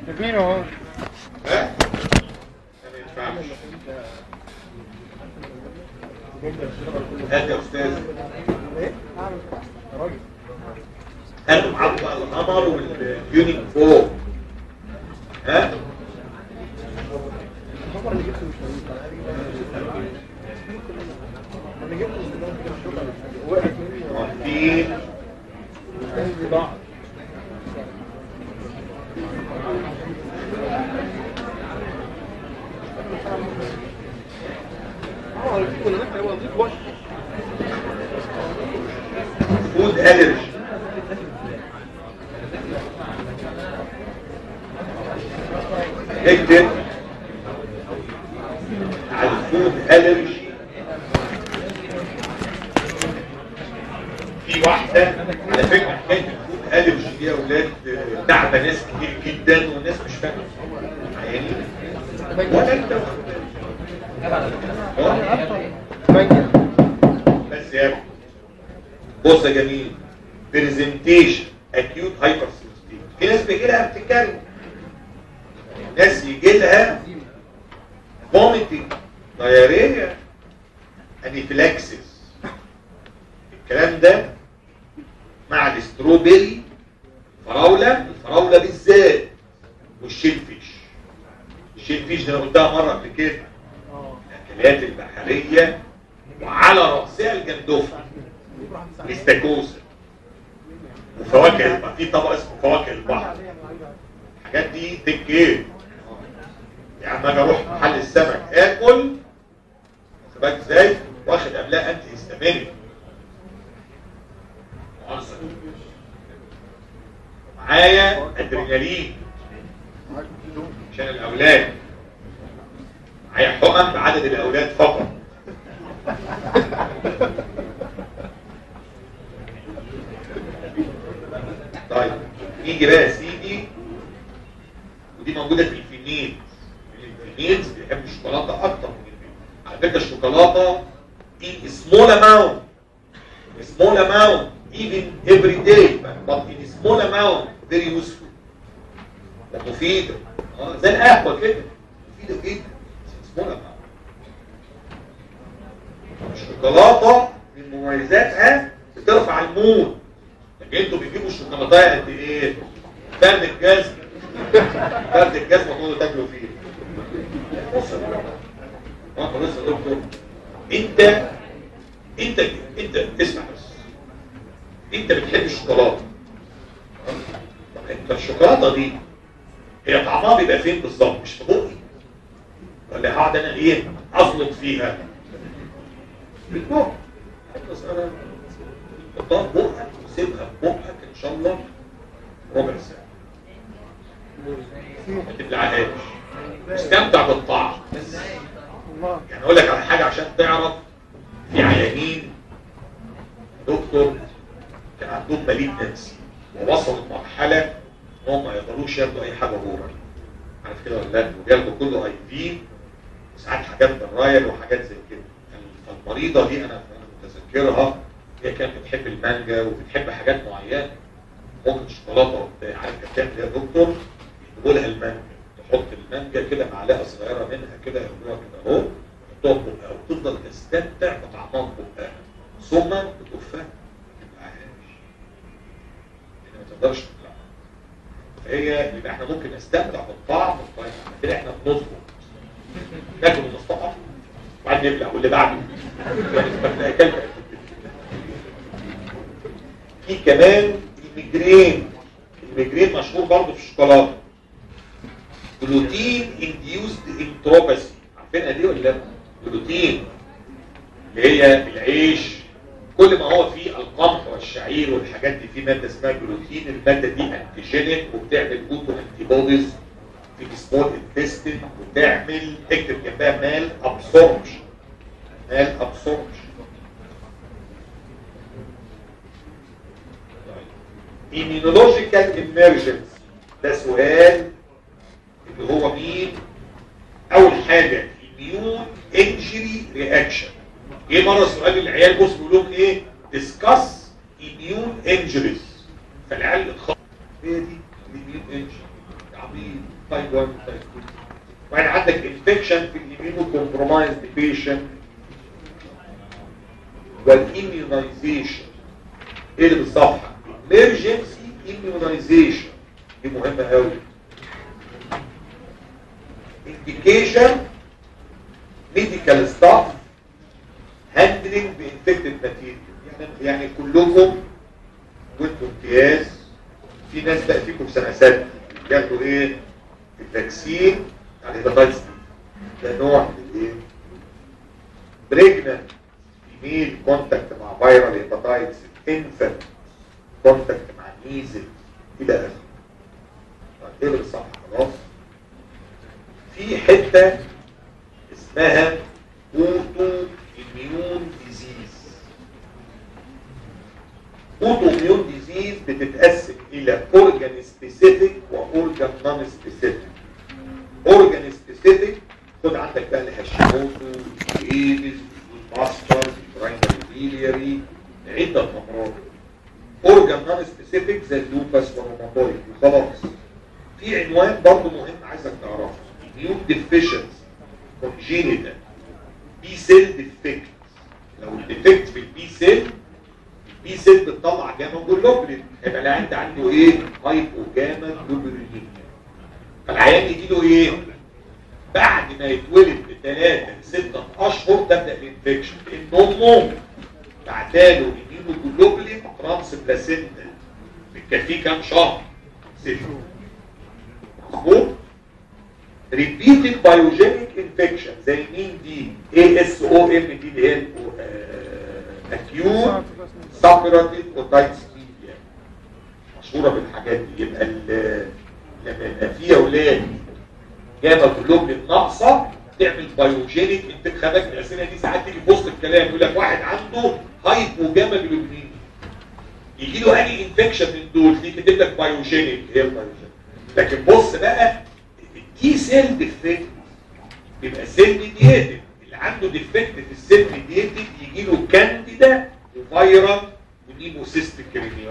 شايفين اهو ها؟ ما ينفعش هات يا استاذ هاتوا معاكم بقى القمر واليونيك فوق ها؟ الخبر اللي جبته مش موجود انا جبته مش موجود وقعت مني واقفين وتنزل بعض اه كنا نحن وظيف وش فود الرجي اكتب على الفود الرجي في واحدة على فكرة حكاية الفود الرجي دي يا اولاد تعبى ناس كتير جدا والناس مش فاهمة يعني ولا انت مانجا بس يا ابني بص يا جميل برزنتيشن اكيوت هايبر في ناس بيجي لها بتتكلم ناس يجي لها فوميتنج دايريا انيفلاكسس الكلام ده مع الاستروبيري فراوله الفراوله بالذات والشيلفيش الشيلفيش ده انا قلتها مره قبل كده الاكلات البحريه وعلى راسها الجندوفلي الاستاكوزا وفواكه يبقى في طبق اسمه فواكه البحر الحاجات دي تك ايه يعني اجي اروح محل السمك اكل واخد بالك ازاي واخد قبلها انتي هيستاميني معايا ادرينالين عشان الاولاد معايا حقن بعدد الاولاد فقط طيب نيجي بقى يا سيدي ودي موجوده في الفينيل الفينيلز بيحبوا الشوكولاته اكتر من الفينيل على فكره الشوكولاته in small amount small amount even every day but in small amount very useful مفيدة اه زي القهوة كده مفيدة جدا small amount الشوكولاتة من مميزاتها بترفع المود لكن انتوا بتجيبوا الشوكولاتة قد ايه؟ فرد الجزم فرد الجزم تقعدوا تاكلوا فيه بص يا جماعة. اه خلاص يا دكتور انت انت انت اسمع بس انت بتحب الشوكولاته طب انت الشوكولاته دي هي طعمها بيبقى فين بالظبط مش في بقي ولا هقعد انا ايه اخلط فيها بالبق بس انا حطها في بقك وسيبها في بقك ان شاء الله ربع ساعه ما تبلعهاش استمتع بالطعم بس الله يعني اقول لك على حاجه عشان تعرف في عيانين دكتور كان عندهم ماليجنسي ووصلوا لمرحله ان هم ما يقدروش ياخدوا اي حاجه اورال عارف كده ولا لا وبياخدوا كله اي في وساعات حاجات بالرايل وحاجات زي كده فالمريضه دي انا أنا متذكرها هي كانت بتحب المانجا وبتحب حاجات معينه ممكن شوكولاته وبتاع عارف كانت بتعمل ايه يا دكتور يجيبوا لها المانجا تحط المانجا كده معلقه صغيره منها كده ياخدوها كده اهو تحطها في بقها وتفضل تستمتع بطعمها في بقها ثم بتكفها ما تبلعهاش يعني ما تقدرش تبلعها فهي يبقى احنا ممكن نستمتع بالطعم طيب كده احنا بنظبط ناكل ونستطعم وبعدين نبلع واللي بعده يعني تبقى اكلت في كمان الميجرين الميجرين مشهور برضه في الشوكولاته جلوتين انديوزد انتروباسي عارفينها دي ولا لا؟ جلوتين اللي هي العيش كل ما هو فيه القمح والشعير والحاجات دي في ماده اسمها جلوتين الماده دي انتيجينيك وبتعمل اوتو انتي بوديز في السمول انتستين وتعمل اكتب جنبها مال ابسوربشن مال ابسوربشن immunological emergence ده سؤال اللي هو مين اول حاجة immune injury reaction ايه مرة سؤال العيال بص بيقول لهم ايه discuss immune injuries فالعيال اتخطط هي دي immune injury عبيط تايب 1 تايب 2 وبعدين عندك انفكشن في الاميونو كومبرومايزد بيشنت والاميونايزيشن ايه اللي بالصفحه emergency immunization دي مهمه قوي indication medical staff handling the infected material يعني يعني كلكم وانتوا امتياز في ناس بقى فيكم في سنه سته بياخدوا ايه الفاكسين على الهيباتايتس ده نوع من الايه بريجننت فيميل كونتاكت مع فيرال هيباتايتس انفنت كونتاكت مع ميزل الى اخره طيب ايه الصح خلاص في حته اسمها اوتو اميون ديزيز اوتو اميون ديزيز بتتقسم الى اورجان سبيسيفيك واورجان نون سبيسيفيك اورجان سبيسيفيك خد عندك بقى الهاشيموتو الايدز الماستر البرايمري بيلياري عده امراض اورجان نون سبيسيفيك زي اللوبس والروماتويد وخلاص في عنوان برضه مهم عايزك تعرفه immune deficiency congenital بي سيل ديفكت لو الديفكت في البي سيل البي سيل بتطلع جاما جلوبولين يبقى العيان ده عنده ايه هايبو جاما جلوبولين فالعيان يجي له ايه بعد ما يتولد بثلاثة لستة اشهر تبدا الانفكشن لان امه بعتاله اميونو جلوبولين ترانس بلاسينتا بتكفيه كام شهر ست مظبوط repeated biogenic infection زي مين دي ASOM دي اللي هي acute suppurative otitis media مشهورة بالحاجات دي يبقى لما يبقى في اولاد جاما جلوبلين ناقصة تعمل بايوجينيك انت خدك الاسئله دي ساعات تيجي في وسط الكلام يقول لك واحد عنده هايبو جاما جلوبلين يجي له اني انفكشن من دول دي كاتب لك بايوجينيك هي البايوجينيك لكن بص بقى التي سيل ديفكت بيبقى سيل ميديتد اللي عنده ديفكت في السيل ميديتد يجي له كانديدا وفيرال ونيموسيستيك كرينيوم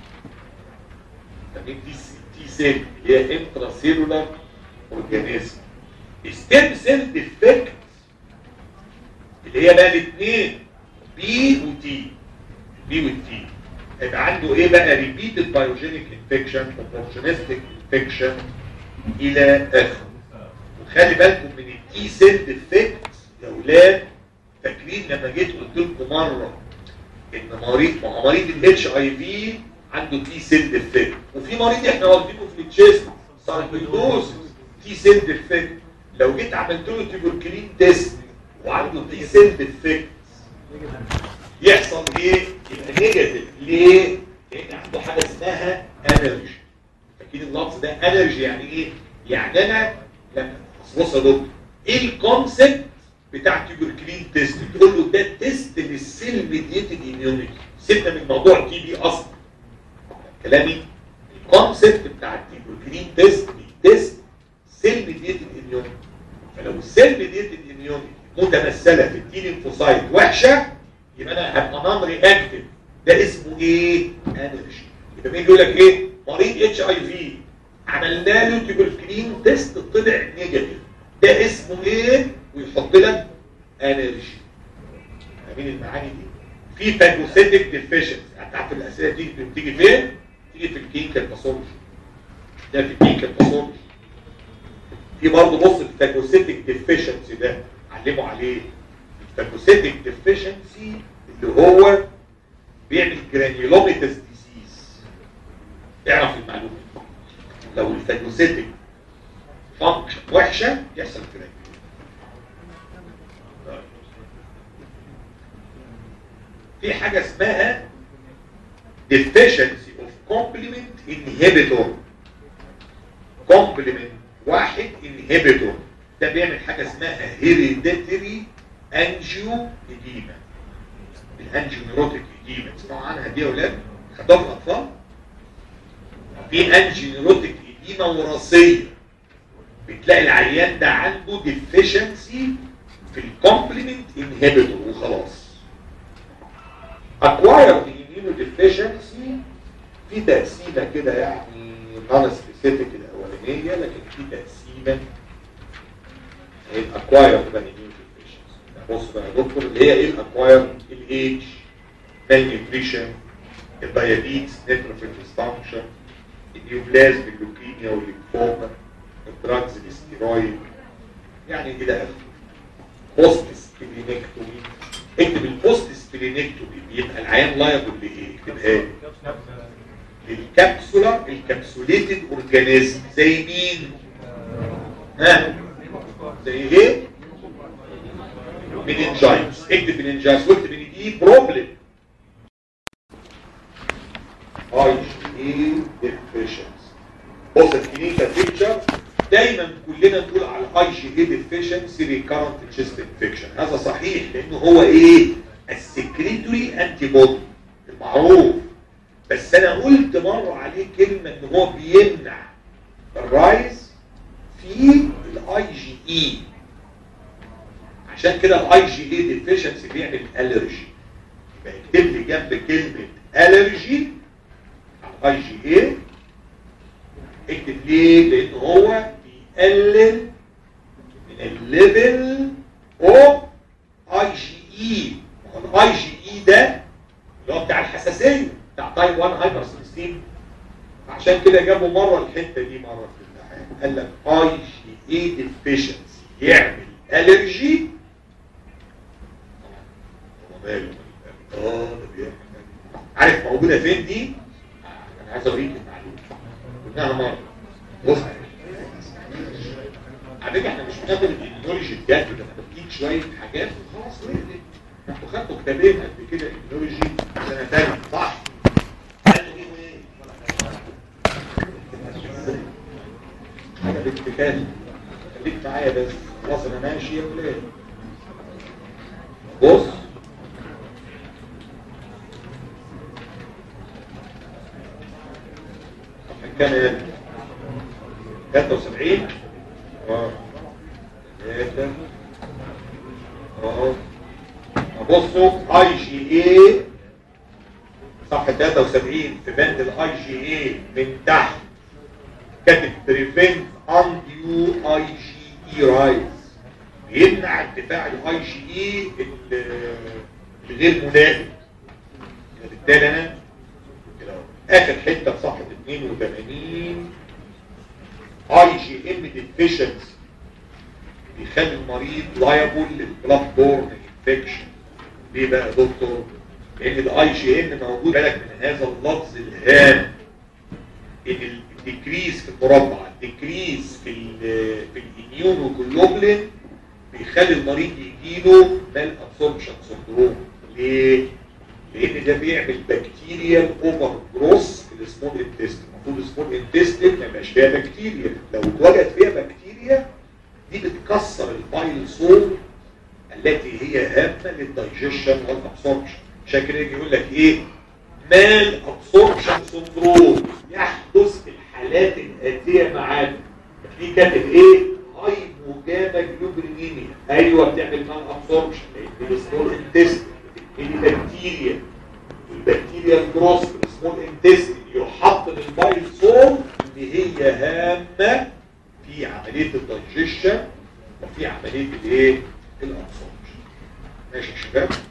تمام دي تي سيل اللي هي انترا سيلولار اورجانيزم ستيم سيل ديفكت اللي هي بقى الاثنين بي وتي بي والتي يبقى عنده ايه بقى ريبيتد بايوجينيك انفكشن اوبورتونستيك انفكشن الى اخره وخلي بالكم من التي سيل ديفكت يا اولاد فاكرين لما جيت قلت لكم مره ان مريض ما هو مريض الاتش اي في عنده تي سيل ديفكت وفي مريض احنا واخدينه في التشيست ساركويدوز تي سيل ديفكت لو جيت عملت له تيبركلين تيست وعنده تي سيل ديفكت يحصل ايه؟ يبقى نيجاتيف ليه؟ لان عنده حاجه اسمها انرجي اكيد اللفظ ده انرجي يعني ايه يعني انا لما بص يا دكتور ايه الكونسيبت بتاع تيبركلين تيست تقول له ده تيست للسيل ميديتد اميونيتي سيبنا من موضوع التي بي اصلا كلامي الكونسيبت بتاع التيبركلين تيست تيست سيل ميديتد اميونيتي فلو السيل ميديتد اميونيتي متمثله في التي ليمفوسايت وحشه يبقى انا هبقى نون رياكتيف ده اسمه ايه انرجي يبقى مين يقول لك ايه مريض اتش اي في عملنا له تيبركلين تيست طلع نيجاتيف ده اسمه ايه ويحط لك انرجي فاهمين المعاني دي في فاجوسيتك ديفيشنس هتعرف الاسئله دي بتيجي فين تيجي في الكينكال باثولوجي ده في الكينكال باثولوجي في برضه بص الفاجوسيتك ديفيشنسي ده علموا عليه الفاجوسيتك ديفيشنسي اللي هو بيعمل جرانيولوميتس ديزيز اعرف المعلومه لو الفاجوسيتك فانكشن وحشه يحصل جرانيولوم في حاجه اسمها deficiency of complement inhibitor complement واحد inhibitor ده بيعمل حاجه اسمها hereditary angioedema الانجيونيروتيك ايديما تسمعوا عنها دي يا اولاد خدوها في الاطفال في انجيونيروتيك ايديما وراثيه بتلاقي العيان ده عنده ديفيشنسي في الكومبلمنت انهبيتور وخلاص اكوايرد immunodeficiency في تقسيمه كده يعني نون سبيسيفيك الاولانيه الاولانيه لكن في تقسيمه الاكواير مانيميوت بص بقى يا دكتور اللي هي ايه الاكواير الايدج malnutrition الدايابيتس نيتروفيل ديستانكشن النيوبلازم اللوكيميا والليمفوما الدراجز الاستيرويد يعني الى اخره بوست سبلينكتومي اكتب البوست سبلينكتومي بيبقى العيان لايبل لايه؟ اكتبها لي للكبسوله الكبسوليتد اورجانيزم زي مين؟ ها؟ زي ايه؟ مننجايتس اكتب مننجايتس واكتب ان دي بروبلم اي جي اي ديفيشنسي بص الكلينيكال بيكتشر دايما كلنا نقول على الاي جي اي ديفيشنسي ريكارنت تشيست انفكشن هذا صحيح لانه هو ايه السكريتوري انتي بودي المعروف بس انا قلت مره عليه كلمه ان هو بيمنع الرايز في الاي جي اي عشان كده الاي جي اي ديفيشنسي بيعمل الرجي يبقى اكتب لي جنب كلمه الرجي على الاي جي اي اكتب ليه لان هو بيقلل من الليفل اوف اي جي اي الاي جي اي ده اللي هو بتاع الحساسيه بتاع تايب 1 هايبر سيستيم عشان كده جابوا مره الحته دي مره في الامتحان قال لك اي جي اي ديفيشنسي يعمل الرجي هو ماله اه ده بيعمل عارف موجوده فين دي؟ انا عايز اوريك المعلومه قلناها مره بص على فكره احنا مش بناخد التكنولوجي بجد ده احنا بديك شويه حاجات وخلاص وقفت انتوا خدتوا كتابين قد كده التكنولوجي سنه ثانيه صح؟ قالوا ايه وايه؟ حاجه باتكال خليك معايا بس خلاص انا ماشي يا ولاد بص كام يا 73 اه ثلاثة اه بصوا اي جي اي صفحة 73 في بند الاي جي اي من تحت كاتب بريفنت انديو اي جي اي رايز بيمنع ارتفاع الاي جي اي الغير ملائم بالتالي انا كده اهو. اخر حته في صفحه 82 اي جي ام ديفيشنسي بيخلي المريض لايبل للبلاد بورن انفكشن ليه بقى يا دكتور؟ لان الاي جي ام موجود بالك من هذا اللفظ الهام ان الديكريز في المربع الديكريز في ال في الاميونوجلوبولين بيخلي المريض يجيله مال ابسوربشن سندروم ليه؟ لان ده بيعمل بكتيريا اوفر جروس في السمول انتستين المفروض السمول انتستين ما يبقاش فيها بكتيريا لو اتوجد فيها بكتيريا دي بتكسر البايل سول التي هي هامه للدايجيشن والابسوربشن عشان كده يجي يقول لك ايه مال ابسوربشن سندروم يحدث في الحالات الاتيه معانا في كاتب ايه هايبوجاما جلوبرينيميا ايوه بتعمل مال ابسوربشن لان السمول انتستين دي بكتيريا البكتيريا الجروس في السمول انتستين يحط للبايل سول اللي هي هامه في عمليه الدايجيشن وفي عمليه الايه الابسوربشن ماشي يا شباب